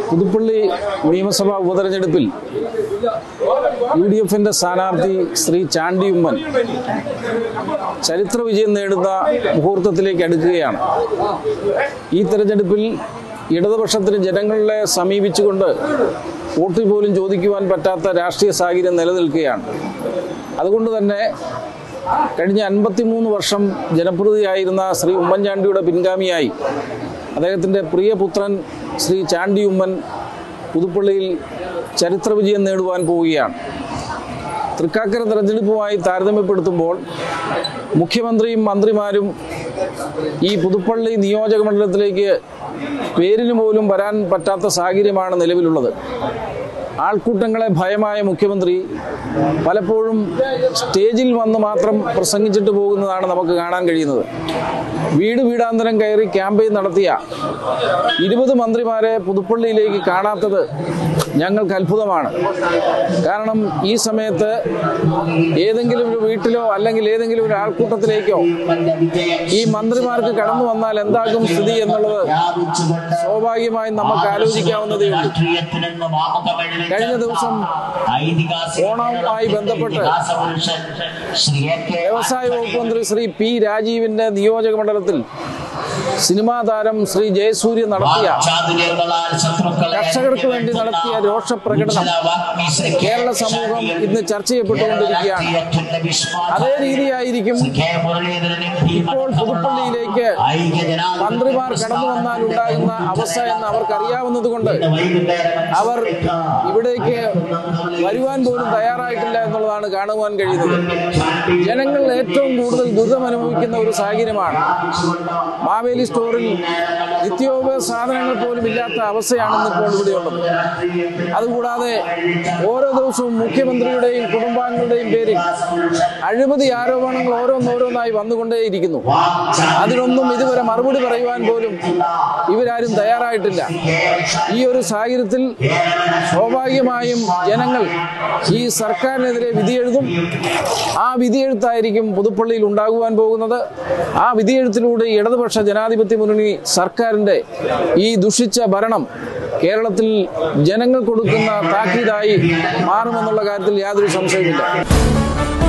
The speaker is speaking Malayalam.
പുതുപ്പള്ളി നിയമസഭാ ഉപതെരഞ്ഞെടുപ്പിൽ യു ഡി എഫിന്റെ സ്ഥാനാർത്ഥി ശ്രീ ചാണ്ടി ഉമ്മൻ ചരിത്ര വിജയം നേടുന്ന മുഹൂർത്തത്തിലേക്ക് അടുക്കുകയാണ് ഈ തെരഞ്ഞെടുപ്പിൽ ഇടതുപക്ഷത്തിന് ജനങ്ങളെ സമീപിച്ചുകൊണ്ട് വോട്ട് പോലും ചോദിക്കുവാൻ പറ്റാത്ത രാഷ്ട്രീയ സാഹചര്യം നിലനിൽക്കുകയാണ് അതുകൊണ്ട് തന്നെ കഴിഞ്ഞ അൻപത്തിമൂന്ന് വർഷം ജനപ്രതിയായിരുന്ന ശ്രീ ഉമ്മൻചാണ്ടിയുടെ പിൻഗാമിയായി അദ്ദേഹത്തിൻ്റെ പ്രിയപുത്രൻ ശ്രീ ചാണ്ടി ഉമ്മൻ പുതുപ്പള്ളിയിൽ ചരിത്ര വിജയം നേടുവാൻ പോവുകയാണ് തൃക്കാക്കര തെരഞ്ഞെടുപ്പുമായി താരതമ്യപ്പെടുത്തുമ്പോൾ മുഖ്യമന്ത്രിയും മന്ത്രിമാരും ഈ പുതുപ്പള്ളി നിയോജക മണ്ഡലത്തിലേക്ക് പേരിന് പോലും വരാൻ പറ്റാത്ത സാഹചര്യമാണ് നിലവിലുള്ളത് ആൾക്കൂട്ടങ്ങളെ ഭയമായ മുഖ്യമന്ത്രി പലപ്പോഴും സ്റ്റേജിൽ വന്ന് മാത്രം പ്രസംഗിച്ചിട്ട് പോകുന്നതാണ് നമുക്ക് കാണാൻ കഴിയുന്നത് വീട് വീടാന്തരം കയറി ക്യാമ്പയിൻ നടത്തിയ ഇരുപത് മന്ത്രിമാരെ പുതുപ്പള്ളിയിലേക്ക് കാണാത്തത് ഞങ്ങൾക്ക് അത്ഭുതമാണ് കാരണം ഈ സമയത്ത് ഏതെങ്കിലും ഒരു വീട്ടിലോ അല്ലെങ്കിൽ ഏതെങ്കിലും ഒരു ആൾക്കൂട്ടത്തിലേക്കോ ഈ മന്ത്രിമാർക്ക് കടന്നു വന്നാൽ എന്താകും സ്ഥിതി എന്നുള്ളത് സ്വാഭാവികമായും നമുക്ക് ആലോചിക്കാവുന്നതേ ഉള്ളൂ കഴിഞ്ഞ ദിവസം ഓണവുമായി ബന്ധപ്പെട്ട് വ്യവസായ വകുപ്പ് മന്ത്രി ശ്രീ പി രാജീവിന്റെ നിയോജക മണ്ഡലത്തിൽ സിനിമാ താരം ശ്രീ ജയസൂര്യ നടത്തിയ കർഷകർക്ക് വേണ്ടി നടത്തിയ രോഷപ്രകടനം കേരള സമൂഹം ഇന്ന് ചർച്ച ചെയ്യപ്പെട്ടുകൊണ്ടിരിക്കുകയാണ് അതേ രീതിയായിരിക്കും ഇപ്പോൾ പുതുപ്പള്ളിയിലേക്ക് മന്ത്രിമാർ കടന്നു വന്നാൽ ഉണ്ടാകുന്ന അവസ്ഥ എന്ന് അവർക്കറിയാവുന്നത് കൊണ്ട് അവർ ഇവിടേക്ക് വരുവാൻ പോലും തയ്യാറായിട്ടില്ല എന്നുള്ളതാണ് കാണുവാൻ കഴിയുന്നത് ജനങ്ങൾ ഏറ്റവും കൂടുതൽ ദുരിതം അനുഭവിക്കുന്ന ഒരു സാഹചര്യമാണ് മാവേലി സ്റ്റോറിൽ നിത്യോപയോഗ സാധനങ്ങൾ പോലും ഇല്ലാത്ത അവസ്ഥയാണെന്ന് ഇപ്പോൾ ഇവിടെയുള്ളത് അതുകൂടാതെ ഓരോ ദിവസവും മുഖ്യമന്ത്രിയുടെയും കുടുംബാംഗങ്ങളുടെയും പേരിൽ അഴിമതി ആരോപണങ്ങൾ ഓരോന്നോരോന്നായി വന്നുകൊണ്ടേയിരിക്കുന്നു അതിനൊന്നും ഇതുവരെ മറുപടി പറയുവാൻ പോലും ഇവരാരും തയ്യാറായിട്ടില്ല ഈ ഒരു സാഹചര്യത്തിൽ സ്വാഭാവികമായും ജനങ്ങൾ ഈ സർക്കാരിനെതിരെ വിധിയെഴുതും ആ വിധിയെഴുത്തായിരിക്കും പുതുപ്പള്ളിയിൽ ഉണ്ടാകുവാൻ പോകുന്നത് ആ വിധിയെഴുത്തിലൂടെ ഇടതുപക്ഷ ജനാധിപത്യ മുന്നണി സർക്കാരിൻ്റെ ഈ ദുഷിച്ച ഭരണം കേരളത്തിൽ ജനങ്ങൾ കൊടുക്കുന്ന താക്കീതായി മാറുമെന്നുള്ള കാര്യത്തിൽ യാതൊരു സംശയവുമില്ല